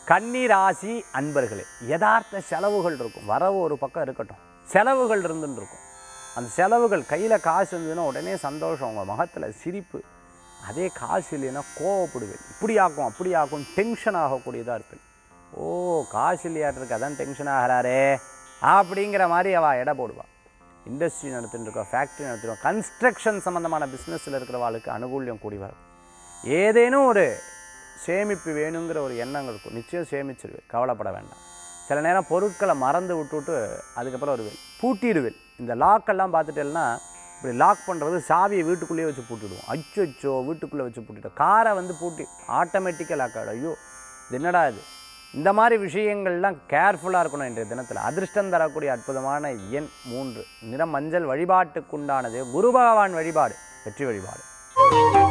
கன்னி ராசி அன்பர்களே யதார்த்த செலவுகள் இருக்கும் வரவு ஒரு பக்கம் இருக்கட்டும் செலவுகள் இருந்துன்னு இருக்கும் அந்த செலவுகள் கையில் காசு இருந்ததுன்னா உடனே சந்தோஷம் உங்கள் முகத்தில் சிரிப்பு அதே காசு இல்லைன்னா கோவப்படுவேன் இப்படி ஆக்கும் அப்படி ஆக்கும் டென்ஷன் ஆகக்கூடியதாக இருப்பேன் ஓ காசு இல்லையாட்டிருக்கு அதான் டென்ஷன் ஆகிறாரே அப்படிங்கிற மாதிரி அவள் எடை போடுவாள் இண்டஸ்ட்ரி நடத்திட்டு இருக்கோம் ஃபேக்ட்ரி நடத்திருக்கோம் கன்ஸ்ட்ரக்ஷன் சம்மந்தமான பிஸ்னஸில் இருக்கிறவாளுக்கு அனுகூல்யம் கூடி வரும் ஏதேனும் ஒரு சேமிப்பு வேணுங்கிற ஒரு எண்ணம் இருக்கும் நிச்சயம் சேமிச்சிருவேன் கவலைப்பட வேண்டாம் சில நேரம் பொருட்களை மறந்து விட்டுவிட்டு அதுக்கப்புறம் வருவேன் பூட்டிடுவேன் இந்த லாக்கெல்லாம் பார்த்துட்டேன்னா இப்படி லாக் பண்ணுறது சாவியை வீட்டுக்குள்ளேயே வச்சு பூட்டிடுவோம் அச்சோ அச்சோ வீட்டுக்குள்ளே வச்சு பூட்டிட்டோம் காரை வந்து பூட்டி ஆட்டோமேட்டிக்காக லாக் ஆகிடும் ஐயோ இது என்னடா இது இந்த மாதிரி விஷயங்கள்லாம் கேர்ஃபுல்லாக இருக்கணும் இன்றைய தினத்தில் அதிர்ஷ்டம் தரக்கூடிய அற்புதமான எண் மூன்று நிறம் மஞ்சள் வழிபாட்டுக்குண்டானது குரு பகவான் வழிபாடு வெற்றி வழிபாடு